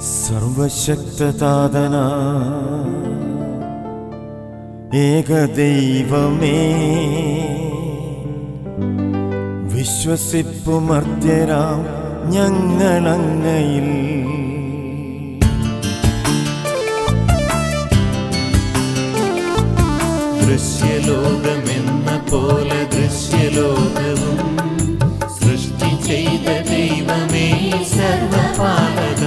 സർവശക്തതാതന ഏകദൈവമേ വിശ്വസിപ്പുമർത്യരാം ഞങ്ങളങ്ങയിൽ ദൃശ്യലോകമെന്ന പോലെ ദൃശ്യലോകവും സൃഷ്ടി ചെയ്ത ദൈവമേ സർവപാലക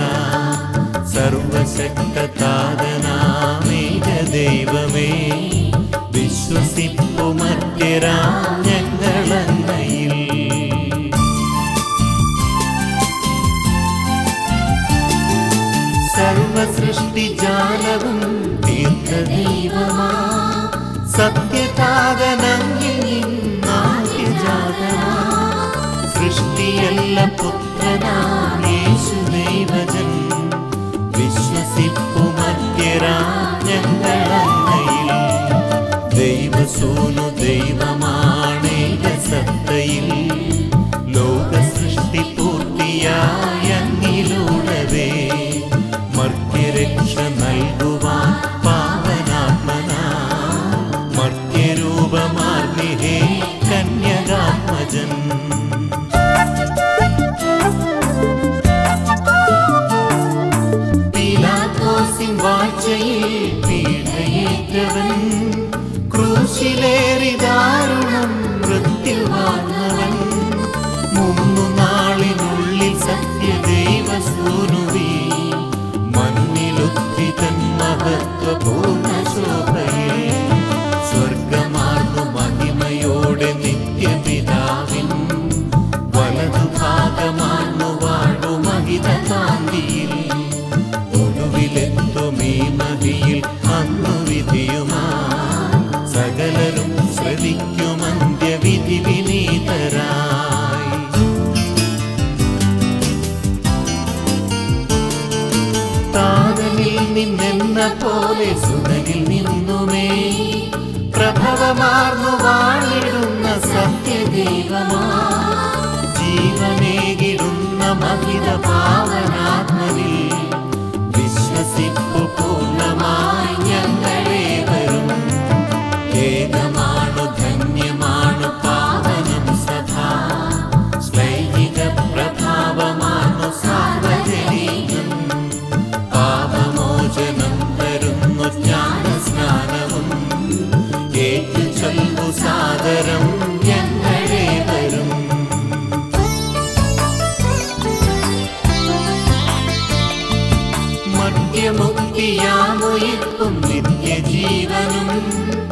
സർവശക്തതാതനാമേക ദൈവമേ വിശ്വസിപ്പുമത്യരാം ഞങ്ങളങ്ങയിൽ സർവസൃഷ്ടിജാലവും ദീർഘദൈവമാ സത്യതാതനങ്ങിൽ നിന്നാദ്യജാതനാ സൃഷ്ടിയല്ല പുത്രനാം യേശു ദൈവജൻ വിശ്വസിപ്പുമത്യരാ ഞങ്ങളങ്ങയിൽ ദൈവസൂനു ദൈവമാണേക സത്തയിൽ ലോക സൃഷ്ടി പൂർത്തിയായ അങ്ങിലൂടവേ മർത്യരക്ഷ നൽകുവാൻ പാവനാത്മന മർത്യരൂപമാർന്നിഹേ കന്യകാത്മജൻ പീലാത്തോസിൻ വാഴ്ചയിൽ പീഡയേറ്റവൻ ക്രൂശിലേറി ദാരുണം മൃത്യുവാങ്ങവൻ മൂന്നു നാളിനുള്ളിൽ സത്യദൈവസൂനുവി മണ്ണിലുദ്ധിതൻ മഹത്വപൂർണ്ണ ശോഭയെ സ്വർഗമാർന്നു മഹിമയോടെ നിത്യപിതാവിൻ വലതുഭാഗമാർന്നു വാഴു മഹിത കാന്തിയിൽ ഒടുവിലെത്തും ഈ മഹിയിൽ അന്നു വിധിയുമാ സകലരും ശ്രദ്ധിക്കും അന്ത്യവിധി വിനീതരായി താതനിൽ നിന്നെന്ന പോലെ സുതനിൽ നിന്നുമേ പ്രഭവമാർന്നു വാണിടുന്ന സത്യദൈവമാ ജീവനേകിടുന്ന മഹിത പാവനാത്മനിൽ വിശ്വസിപ്പു പൂർണ്ണമായി ഞങ്ങളെ വരും ഏകമാണു ധന്യമാണു പാവനം സദാ ശ്ലൈഹിക പ്രഭാവമാണു സാർവജനീയം പാപമോചനം തരുന്നു ജ്ഞാനസ്നാനവും ഏറ്റു ചൊല്ലു സാദരം ഞങ്ങളെ വരും മദ്യമുക്തിയാമുയിപ്പും നിത്യജീവനും